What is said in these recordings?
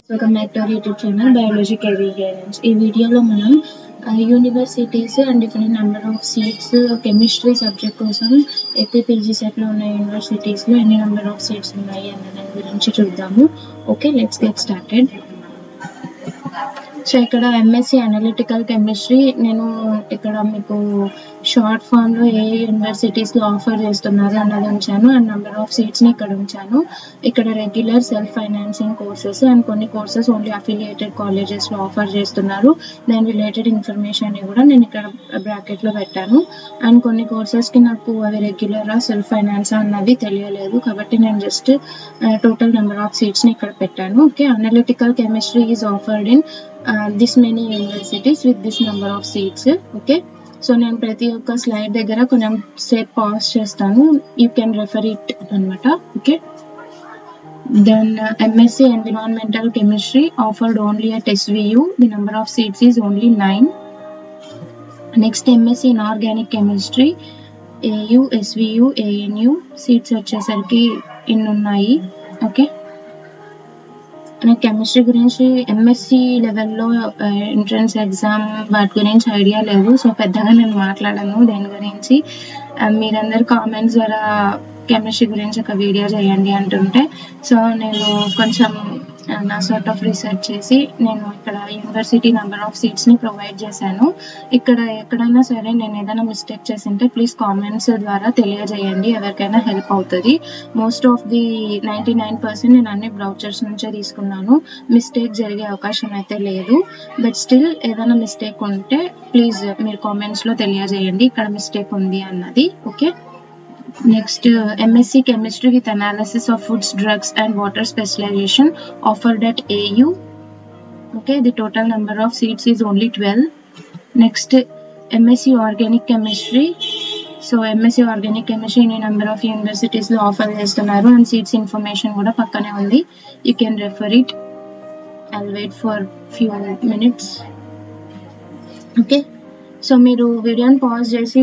welcome back to our YouTube channel biology career guidance ఈ వీడియోలో మనం universities and different number of seats chemistry subject కోసం AP PG సెట్లో ఉన్న యూనివర్సిటీస్లో ఎన్ని నెంబర్ ఆఫ్ సీట్స్ ఉన్నాయి అన్న దాని గురించి చూద్దాము okay let's get started so ఇక్కడ ఎంఎస్సి అనలిటికల్ కెమిస్ట్రీ నేను ఇక్కడ మీకు షార్ట్ ఫామ్ లో ఏ యూనివర్సిటీస్ లో ఆఫర్ చేస్తున్నారు అన్నది ఉంచాను అండ్ నెంబర్ ఆఫ్ సీట్స్ ని ఇక్కడ ఉంచాను ఇక్కడ regular self financing courses and కొన్ని కోర్సెస్ ఓన్లీ అఫిలియేటెడ్ కాలేజెస్ లో ఆఫర్ చేస్తున్నారు దాని రిలేటెడ్ ఇన్ఫర్మేషన్ ని కూడా నేను ఇక్కడ బ్రాకెట్ లో పెట్టాను అండ్ కొన్ని కోర్సెస్ కి నాకు అవి రెగ్యులర్ సెల్ఫ్ ఫైనాన్స్ అన్నది తెలియలేదు కాబట్టి నేను just total number of seats ని ఇక్కడ పెట్టాను okay analytical chemistry is offered in this many universities with this number of seats okay so నేను ప్రతి ఒక్క స్లైడ్ దగ్గర కొంచెం సేపు పాజ్ చేస్తాను యూ కెన్ రెఫర్ ఇట్ అనమాట okay then MSc environmental chemistry offered only at SVU the number of seats is only nine next MSc in organic chemistry AU SVU ANU seats వచ్చేసరికి ఇన్ని ఉన్నాయి okay నాకు chemistry గురించి MSc లెవెల్లో entrance exam వాటి గురించి idea లేదు so పెద్దగా నేను మాట్లాడను దేని గురించి మీరందరు కామెంట్స్ ద్వారా కెమిస్ట్రీ గురించి ఒక వీడియో చేయండి అంటుంటే సో నేను కొంచెం నా సార్ట్ ఆఫ్ రీసెర్చ్ చేసి నేను ఇక్కడ యూనివర్సిటీ నెంబర్ ఆఫ్ సీట్స్ని ప్రొవైడ్ చేశాను ఇక్కడ ఎక్కడైనా సరే నేను ఏదైనా మిస్టేక్ చేసింటే ప్లీజ్ కామెంట్స్ ద్వారా తెలియజేయండి ఎవరికైనా హెల్ప్ అవుతుంది most of the ninety nine percent నేను అన్ని బ్రౌచర్స్ నుంచే తీసుకున్నాను మిస్టేక్ జరిగే అవకాశం అయితే లేదు బట్ స్టిల్ ఏదైనా మిస్టేక్ ఉంటే ప్లీజ్ మీరు కామెంట్స్లో తెలియజేయండి ఇక్కడ మిస్టేక్ ఉంది అన్నది okay next MSc chemistry with analysis of foods drugs and water specialisation offered at AU okay the total number of seats is only twelve next MSc organic chemistry so MSc organic chemistry ఈ number of యూనివర్సిటీస్లో offer చేస్తున్నారు and seats information కూడా పక్కనే ఉంది you can refer it I wait for few minutes okay so మీరు వీడియోని pause చేసి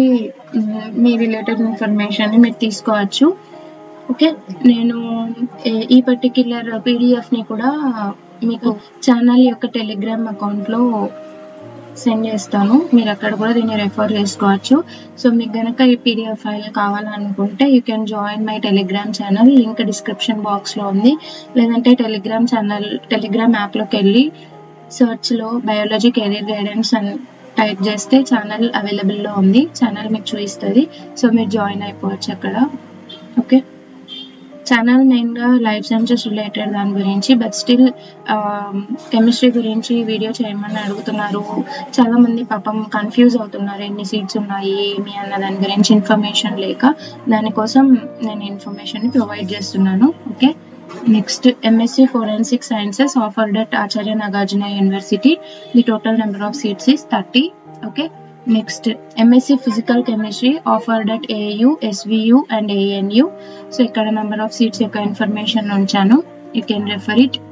మీ related ఇన్ఫర్మేషన్ని మీరు తీసుకోవచ్చు ఓకే నేను ఈ పర్టిక్యులర్ పీడిఎఫ్ని కూడా మీకు ఛానల్ యొక్క టెలిగ్రామ్ అకౌంట్లో సెండ్ చేస్తాను మీరు అక్కడ కూడా దీన్ని రెఫర్ చేసుకోవచ్చు సో మీకు కనుక ఈ పీడిఎఫ్ ఫైల్ కావాలనుకుంటే you can join my Telegram channel link description బాక్స్లో ఉంది లేదంటే టెలిగ్రామ్ ఛానల్ టెలిగ్రామ్ యాప్లోకి వెళ్ళి సర్చ్లో బయాలజీ కెరీర్ గైడెన్స్ అని టైప్ చేస్తే ఛానల్ అవైలబుల్లో ఉంది ఛానల్ మీకు చూపిస్తుంది సో మీరు జాయిన్ అయిపోవచ్చు అక్కడ ఓకే ఛానల్ మెయిన్గా లైఫ్ సైన్సెస్ రిలేటెడ్ దాని గురించి బట్ స్టిల్ కెమిస్ట్రీ గురించి వీడియో చేయమని అడుగుతున్నారు చాలామంది పాపం కన్ఫ్యూజ్ అవుతున్నారు ఎన్ని సీట్స్ ఉన్నాయి ఏమి అన్న దాని గురించి ఇన్ఫర్మేషన్ లేక దానికోసం నేను ఇన్ఫర్మేషన్ని ప్రొవైడ్ చేస్తున్నాను okay next MSc forensic sciences offered at Acharya Nagarjuna University the total number of seats is thirty okay next MSc physical chemistry offered at AU SVU and ANU so ఇక్కడ నెంబర్ ఆఫ్ సీట్స్ యొక్క information ఉంచాను you can refer it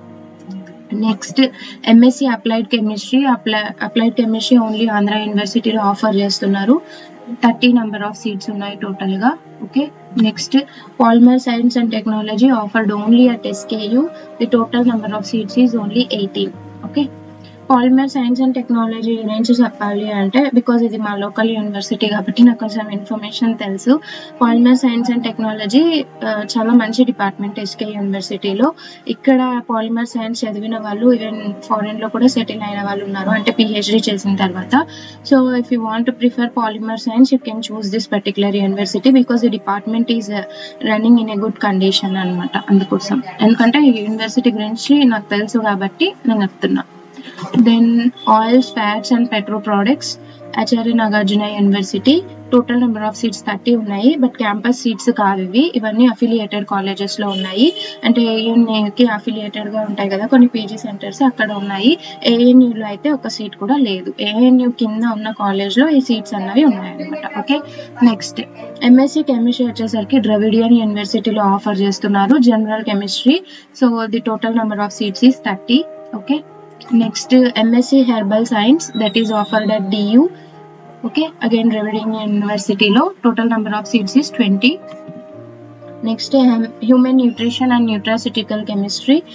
next MSc applied chemistry apply applied chemistry only Andhra యూనివర్సిటీలో offer చేస్తున్నారు thirty number of seats ఉన్నాయి టోటల్గా okay next polymer science and technology offered only at SKU the total number of seats is only eighteen okay polymer science and technology గురించి చెప్పాలి అంటే because ఇది మా local university కాబట్టి నాకు కొంచెం ఇన్ఫర్మేషన్ తెలుసు పాలిమర్ సైన్స్ అండ్ టెక్నాలజీ చాలా మంచి డిపార్ట్మెంట్ ఎస్కే యూనివర్సిటీలో ఇక్కడ పాలిమర్ సైన్స్ చదివిన వాళ్ళు ఈవెన్ ఫారెన్లో కూడా సెటిల్ అయిన వాళ్ళు ఉన్నారు అంటే పిహెచ్డి చేసిన తర్వాత so if you want prefer polymer science you can choose this particular university because ఈ department is running in a good condition అనమాట అందుకోసం ఎందుకంటే ఈ యూనివర్సిటీ గురించి నాకు తెలుసు కాబట్టి నేను చెప్తున్నా then oils fats and petro products Acharya Nagarjuna University total number of seats thirty ఉన్నాయి బట్ క్యాంపస్ సీట్స్ కావు ఇవి ఇవన్నీ అఫిలియేటెడ్ కాలేజెస్లో ఉన్నాయి అంటే ఏఎన్యూకి అఫిలియేటెడ్గా ఉంటాయి కదా కొన్ని పీజీ సెంటర్స్ అక్కడ ఉన్నాయి ఏఎన్యూలో అయితే ఒక సీట్ కూడా లేదు ఏఎన్యూ కింద ఉన్న కాలేజ్లో ఈ సీట్స్ అన్నవి ఉన్నాయన్నమాట ఓకే నెక్స్ట్ ఎంఎస్సి కెమిస్ట్రీ వచ్చేసరికి ద్రవిడియన్ యూనివర్సిటీలో ఆఫర్ చేస్తున్నారు general chemistry so the total number of seats is thirty okay next MSc herbal science that is offered at DU okay again రెవెడింగ్ యూనివర్సిటీలో total number of seats is twenty next human nutrition and nutraceutical chemistry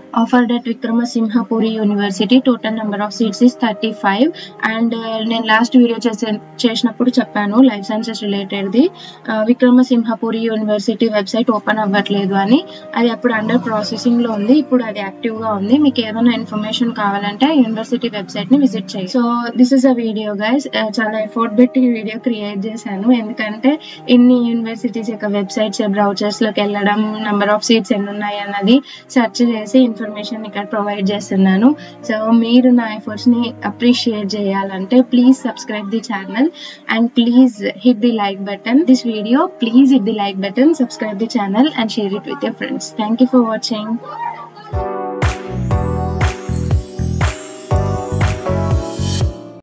offered at Vikramasimhapuri University total number of seats is thirty five and నేను last video చేసే చేసినప్పుడు చెప్పాను life sciences రిలేటెడ్ది Vikrama Simhapuri University website open అవ్వట్లేదు అని అది అప్పుడు అండర్ ప్రాసెసింగ్లో ఉంది ఇప్పుడు అది యాక్టివ్గా ఉంది మీకు ఏదైనా ఇన్ఫర్మేషన్ కావాలంటే యూనివర్సిటీ వెబ్సైట్ని విజిట్ చేయి so this is uh video guys చాలా ఎఫోర్ట్ పెట్టి ఈ వీడియో క్రియేట్ చేశాను ఎందుకంటే ఇన్ని యూనివర్సిటీస్ యొక్క వెబ్సైట్స్ బ్రౌచర్స్లోకి వెళ్ళడం నెంబర్ ఆఫ్ సీట్స్ ఎన్ని ఉన్నాయి అన్నది సెర్చ్ చేసి ఇన్ఫర్మేషన్ ఇక్కడ ప్రొవైడ్ చేస్తున్నాను సో మీరు నా ఎఫర్ట్స్ని అప్రిషియేట్ చేయాలంటే please subscribe the channel and please hit the like button this video please hit the like button subscribe the channel and share it with your friends thank you for watching